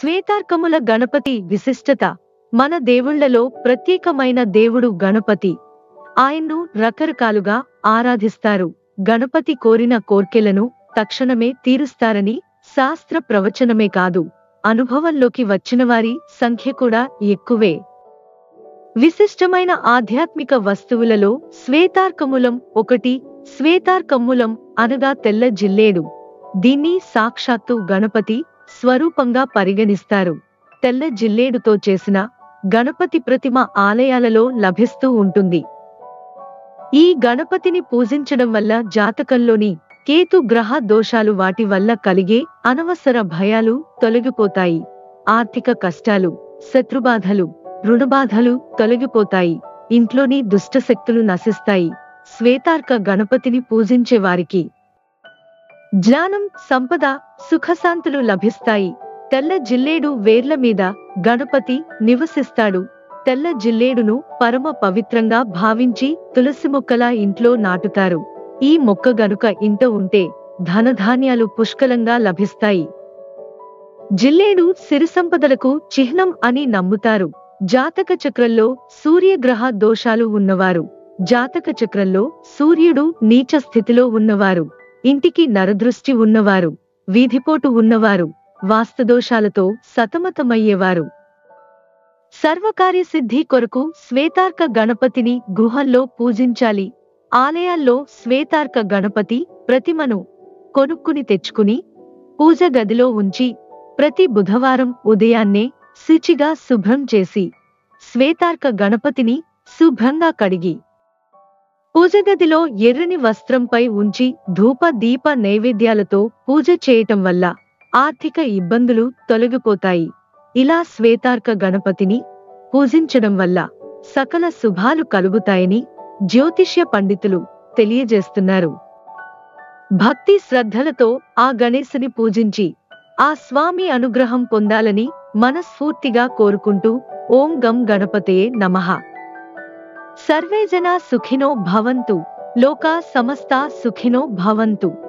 శ్వేతార్కముల గణపతి విశిష్టత మన దేవుళ్లలో ప్రత్యేకమైన దేవుడు గణపతి ఆయన్ను రకరకాలుగా ఆరాధిస్తారు గణపతి కోరిన కోర్కెలను తక్షణమే తీరుస్తారని శాస్త్ర ప్రవచనమే కాదు అనుభవంలోకి వచ్చినవారి సంఖ్య కూడా ఎక్కువే విశిష్టమైన ఆధ్యాత్మిక వస్తువులలో శ్వేతార్కములం ఒకటి శ్వేతార్కమ్ములం అనగా తెల్ల జిల్లేడు దీన్ని సాక్షాత్తు గణపతి స్వరూపంగా పరిగణిస్తారు తెల్ల జిల్లేడుతో చేసిన గణపతి ప్రతిమ ఆలయాలలో లభిస్తూ ఉంటుంది ఈ గణపతిని పూజించడం వల్ల జాతకంలోని కేతు గ్రహ దోషాలు వాటి వల్ల కలిగే అనవసర భయాలు తొలగిపోతాయి ఆర్థిక కష్టాలు శత్రుబాధలు రుణబాధలు తొలగిపోతాయి ఇంట్లోని దుష్టశక్తులు నశిస్తాయి శ్వేతార్క గణపతిని పూజించే వారికి జ్ఞానం సంపద సుఖశాంతులు లభిస్తాయి తెల్ల జిల్లేడు వేర్ల మీద గణపతి నివసిస్తాడు తెల్ల జిల్లేడును పరమ పవిత్రంగా భావించి తులసి మొక్కలా ఇంట్లో నాటుతారు ఈ మొక్క గనుక ఇంట ఉంటే ధనధాన్యాలు పుష్కలంగా లభిస్తాయి జిల్లేడు సిరి సంపదలకు చిహ్నం అని నమ్ముతారు జాతక చక్రంలో సూర్యగ్రహ దోషాలు ఉన్నవారు జాతక చక్రంలో సూర్యుడు నీచ స్థితిలో ఉన్నవారు ఇంటికి నరదృష్టి ఉన్నవారు వీధిపోటు ఉన్నవారు వాస్తుదోషాలతో సతమతమయ్యేవారు సర్వకార్యసిద్ధి కొరకు శ్వేతార్క గణపతిని గుహల్లో పూజించాలి ఆలయాల్లో శ్వేతార్క గణపతి ప్రతిమను కొనుక్కుని తెచ్చుకుని పూజ గదిలో ఉంచి ప్రతి బుధవారం ఉదయాన్నే శుచిగా శుభ్రం చేసి శ్వేతార్క గణపతిని శుభ్రంగా కడిగి పూజగదిలో ఎర్రని వస్త్రంపై ఉంచి ధూప దీప నైవేద్యాలతో పూజ చేయటం వల్ల ఆర్థిక ఇబ్బందులు తొలగిపోతాయి ఇలా శ్వేతార్క గణపతిని పూజించడం వల్ల సకల శుభాలు కలుగుతాయని జ్యోతిష్య పండితులు తెలియజేస్తున్నారు భక్తి శ్రద్ధలతో ఆ గణేశుని పూజించి ఆ స్వామి అనుగ్రహం పొందాలని మనస్ఫూర్తిగా కోరుకుంటూ ఓం గం గణపతయే నమః సర్వే జనా సుఖినో భవంతు లోకా సమస్తా సుఖినో భవంతు